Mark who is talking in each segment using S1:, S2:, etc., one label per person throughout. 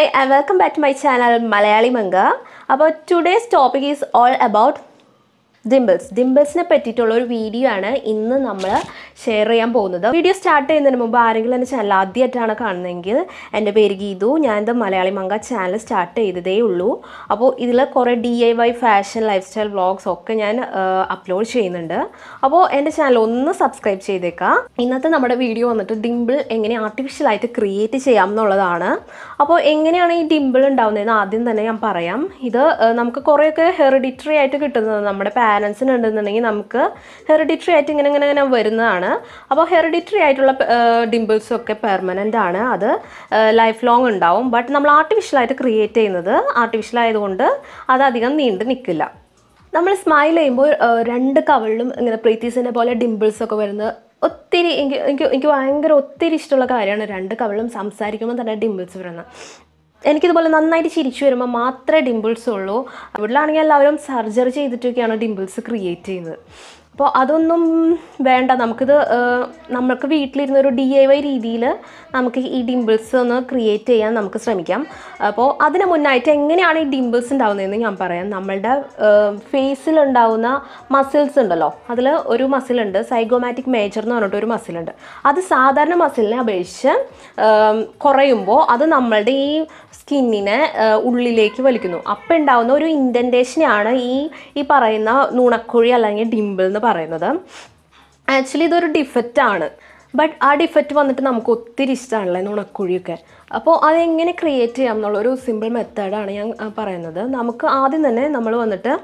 S1: hi and welcome back to my channel Malayali Manga അപ്പോൾ today's topic is all about dimples ഡിംപിൾസിനെ പറ്റിയിട്ടുള്ള ഒരു video ആണ് ഇന്ന് നമ്മൾ ഷെയർ ചെയ്യാൻ പോകുന്നത് വീഡിയോ സ്റ്റാർട്ട് ചെയ്യുന്നതിന് മുമ്പ് ആരെങ്കിലും എൻ്റെ ചാനൽ ആദ്യമായിട്ടാണ് കാണുന്നതെങ്കിൽ എൻ്റെ പേര് ഗീതു ഞാൻ ഇത് മലയാളി മംഗ ചാനൽ സ്റ്റാർട്ട് ചെയ്തതേ ഉള്ളൂ അപ്പോൾ ഇതിൽ കുറേ D I Y fashion lifestyle vlogs ഒക്കെ ഞാൻ അപ്ലോഡ് ചെയ്യുന്നുണ്ട് അപ്പോൾ എൻ്റെ ചാനൽ ഒന്ന് സബ്സ്ക്രൈബ് ചെയ്തേക്കാം ഇന്നത്തെ നമ്മുടെ വീഡിയോ വന്നിട്ട് ഡിംപിൾ എങ്ങനെ ആർട്ടിഫിഷ്യലായിട്ട് ക്രിയേറ്റ് ചെയ്യാം എന്നുള്ളതാണ് അപ്പോൾ എങ്ങനെയാണ് ഈ ഡിംപിൾ ഉണ്ടാവുന്നതെന്ന് ആദ്യം തന്നെ ഞാൻ പറയാം ഇത് ഏഹ്, നമുക്ക് കുറേയൊക്കെ ഹെറിഡിറ്ററി ആയിട്ട് കിട്ടുന്നത് നമ്മുടെ പാരൻസിന് ഉണ്ടെന്നുണ്ടെങ്കിൽ നമുക്ക് ഹെറിഡിറ്ററി ആയിട്ട് ഇങ്ങനെ ഇങ്ങനെ ഇങ്ങനെ വരുന്നതാണ് അപ്പോൾ ഹെറിഡിറ്ററി ആയിട്ടുള്ള ഡിംപിൾസ് ഒക്കെ പെർമനൻ്റ് ആണ് അത് ലൈഫ് ലോങ് ഉണ്ടാവും ബട്ട് നമ്മൾ ആർട്ടിഫിഷ്യലായിട്ട് ക്രിയേറ്റ് ചെയ്യുന്നത് ആർട്ടിഫിഷ്യൽ ആയതുകൊണ്ട് അത് അധികം നീണ്ടു നിൽക്കില്ല നമ്മൾ സ്മൈൽ ചെയ്യുമ്പോൾ ഏഹ്, രണ്ട് കവളിലും ഇങ്ങനെ പ്രീത്തീസിനെ പോലെ ഡിംപിൾസ് ഒക്കെ വരുന്നത് ഒത്തിരി എനിക്ക് എനിക്ക് എനിക്ക് ഭയങ്കര ഒത്തിരി ഇഷ്ടമുള്ള കാര്യമാണ് രണ്ട് കവളും സംസാരിക്കുമ്പോൾ തന്നെ ഡിംപിൾസ് വരുന്നത് എനിക്കിതുപോലെ നന്നായിട്ട് ചിരിച്ചു വരുമ്പോൾ മാത്രമേ ഡിംപിൾസ് ഉള്ളൂ ഇവിടെയാണെങ്കിൽ എല്ലാവരും സർജറി ചെയ്തിട്ടൊക്കെയാണ് ഡിംപിൾസ് ക്രിയേറ്റ് ചെയ്യുന്നത് അപ്പോൾ അതൊന്നും വേണ്ട നമുക്കിത് ഏഹ്, നമുക്ക് വീട്ടിലിരുന്ന ഒരു ഡി ഐ വൈ രീതിയിൽ നമുക്ക് ഈ ഡിംപിൾസ് ഒന്ന് ക്രിയേറ്റ് ചെയ്യാൻ നമുക്ക് ശ്രമിക്കാം അപ്പോൾ അതിന് മുന്നായിട്ട് എങ്ങനെയാണ് ഈ ഡിംപിൾസ് ഉണ്ടാകുന്നതെന്ന് ഞാൻ പറയാം നമ്മളുടെ ഫേസിൽ ഉണ്ടാവുന്ന മസിൽസ് ഉണ്ടല്ലോ അതിൽ ഒരു മസിലുണ്ട് സൈഗോമാറ്റിക് മേജർ എന്ന് പറഞ്ഞിട്ട് ഒരു മസിലുണ്ട് അത് സാധാരണ മസിലിനെ അപേക്ഷിച്ച് ഏം, കുറയുമ്പോൾ അത് നമ്മളുടെ ഈ സ്കിന്നിനെ ഉള്ളിലേക്ക് വലിക്കുന്നു അപ്പം ഉണ്ടാവുന്ന ഒരു ഇൻഡൻറ്റേഷനെയാണ് ഈ ഈ പറയുന്ന നുണക്കുഴി അല്ലെങ്കിൽ ഡിംപിൾ എന്ന് പറയുന്നത് ആക്ച്വലി ഇതൊരു ഡിഫക്റ്റ് ആണ് ബട്ട് ആ ഡിഫക്റ്റ് വന്നിട്ട് നമുക്ക് ഒത്തിരി ഇഷ്ടമാണല്ലേ നുണക്കുഴിയൊക്കെ അപ്പോൾ അതെങ്ങനെ ക്രിയേറ്റ് ചെയ്യാം എന്നുള്ളൊരു സിമ്പിൾ മെത്തേഡാണ് ഞാൻ ആ, പറയുന്നത് നമുക്ക് ആദ്യം തന്നെ നമ്മൾ വന്നിട്ട്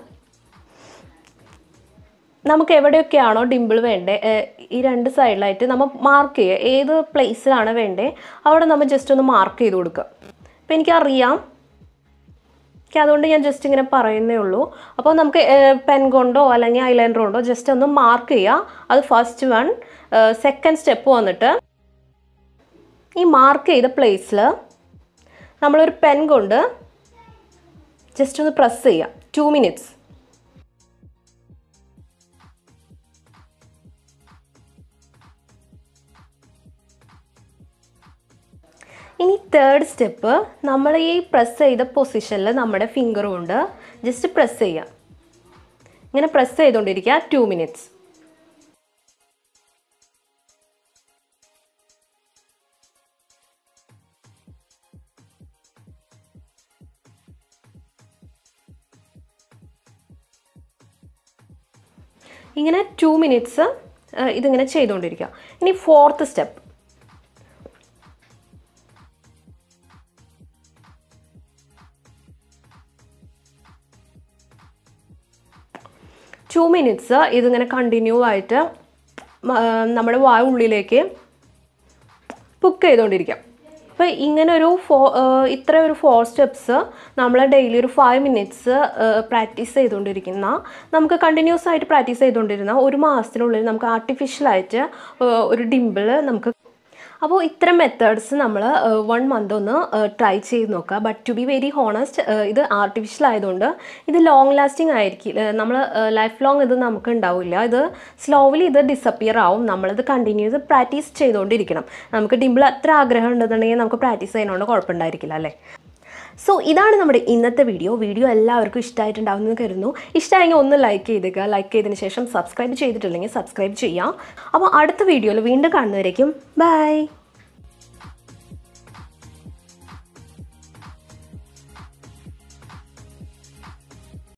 S1: നമുക്ക് എവിടെയൊക്കെയാണോ ഡിമ്പിൾ വേണ്ടേ ഏഹ് ഈ രണ്ട് സൈഡിലായിട്ട് നമ്മൾ മാർക്ക് ചെയ്യുക ഏത് പ്ലേസിലാണ് വേണ്ടേ അവിടെ നമ്മൾ ജസ്റ്റ് ഒന്ന് മാർക്ക് ചെയ്ത് കൊടുക്കുക അപ്പോൾ എനിക്കറിയാം എനിക്ക് അതുകൊണ്ട് ഞാൻ ജസ്റ്റ് ഇങ്ങനെ പറയുന്നേ ഉള്ളൂ അപ്പോൾ നമുക്ക് പെൻ കൊണ്ടോ അല്ലെങ്കിൽ ഐലൈനർ കൊണ്ടോ ജസ്റ്റ് ഒന്ന് മാർക്ക് ചെയ്യുക അത് ഫസ്റ്റ് വൺ സെക്കൻഡ് സ്റ്റെപ്പ് വന്നിട്ട് ഈ മാർക്ക് ചെയ്ത പ്ലേസിൽ നമ്മളൊരു പെൻ കൊണ്ട് ജസ്റ്റ് ഒന്ന് പ്രസ് ചെയ്യുക ടു മിനിറ്റ്സ് ഇനി തേർഡ് സ്റ്റെപ്പ് നമ്മൾ ഈ പ്രസ് ചെയ്ത പൊസിഷനിൽ നമ്മുടെ ഫിംഗർ കൊണ്ട് ജസ്റ്റ് പ്രസ് ചെയ്യാം ഇങ്ങനെ പ്രസ് ചെയ്തുകൊണ്ടിരിക്കുക ടു മിനിറ്റ്സ് ഇങ്ങനെ ടു മിനിറ്റ്സ് ഇതിങ്ങനെ ചെയ്തുകൊണ്ടിരിക്കുക ഇനി ഫോർത്ത് സ്റ്റെപ്പ് ടു മിനിറ്റ്സ് ഇതിങ്ങനെ കണ്ടിന്യൂ ആയിട്ട് മ- നമ്മുടെ വായ ഉള്ളിലേക്ക് പുക്ക് ചെയ്തുകൊണ്ടിരിക്കാം അപ്പോൾ ഇങ്ങനെ ഒരു ഫോ ഇത്ര ഒരു ഫോർ സ്റ്റെപ്സ് നമ്മൾ ഡെയിലി ഒരു ഫൈവ് മിനിറ്റ്സ് പ്രാക്ടീസ് ചെയ്തുകൊണ്ടിരിക്കുന്ന നമുക്ക് കണ്ടിന്യൂസ് ആയിട്ട് പ്രാക്ടീസ് ചെയ്തുകൊണ്ടിരുന്ന ഒരു മാസത്തിനുള്ളിൽ നമുക്ക് ആർട്ടിഫിഷ്യലായിട്ട് ഒരു ഡിമ്പിൾ നമുക്ക് അപ്പോൾ ഇത്തരം മെത്തേഡ്സ് നമ്മൾ വൺ മന്ത് ഒന്ന് ട്രൈ ചെയ്ത് നോക്കുക but to be very honest ഇത് ആർട്ടിഫിഷ്യൽ ആയതുകൊണ്ട് ഇത് ലോങ് ലാസ്റ്റിംഗ് ആയിരിക്കും നമ്മൾ ലൈഫ് ലോങ് ഇത് നമുക്ക് ഉണ്ടാവില്ല ഇത് സ്ലോലി ഇത് ഡിസപ്പിയർ ആവും നമ്മളിത് കണ്ടിന്യൂസ് പ്രാക്ടീസ് ചെയ്തുകൊണ്ടിരിക്കണം നമുക്ക് ഡിമ്പിൾ അത്ര ആഗ്രഹം ഉണ്ടെന്നുണ്ടെങ്കിൽ നമുക്ക് പ്രാക്ടീസ് ചെയ്യുന്നതുകൊണ്ട് കുഴപ്പമുണ്ടായിരിക്കില്ല അല്ലേ സോ ഇതാണ് നമ്മുടെ ഇന്നത്തെ വീഡിയോ വീഡിയോ എല്ലാവർക്കും ഇഷ്ടമായിട്ടുണ്ടാവുമെന്ന് കരുതുന്നു ഇഷ്ടമായെങ്കിൽ ഒന്ന് ലൈക്ക് ചെയ്തേക്കുക ലൈക്ക് ചെയ്തതിന് ശേഷം സബ്സ്ക്രൈബ് ചെയ്തിട്ടില്ലെങ്കിൽ സബ്സ്ക്രൈബ് ചെയ്യാം അപ്പോൾ അടുത്ത വീഡിയോയിൽ വീണ്ടും കാണുന്നവരേക്കും ബൈ